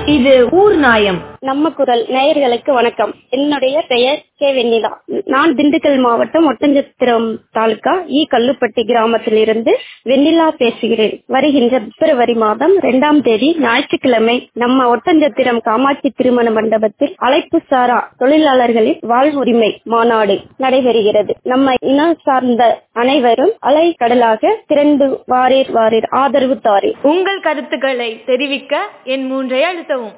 இது ஊர் நாயம் நம்ம குரல் நேயர்களுக்கு வணக்கம் என்னுடைய பெயர் கே வெண்ணிலா நான் திண்டுக்கல் மாவட்டம் ஒட்டஞ்சத்திரம் தாலுகா ஈ கல்லுப்பட்டி கிராமத்தில் இருந்து வெண்ணிலா பேசுகிறேன் வருகின்ற பிப்ரவரி மாதம் இரண்டாம் தேதி ஞாயிற்றுக்கிழமை நம்ம ஒட்டஞ்சத்திரம் காமாட்சி திருமண மண்டபத்தில் அழைப்பு சாரா தொழிலாளர்களின் வாழ்வுரிமை மாநாடு நடைபெறுகிறது நம்ம இனம் சார்ந்த அனைவரும் அலை கடலாக திரண்டு வாரீர் வாரீர் ஆதரவு தாரீர் உங்கள் கருத்துக்களை தெரிவிக்க என் மூன்றை அழுத்தவும்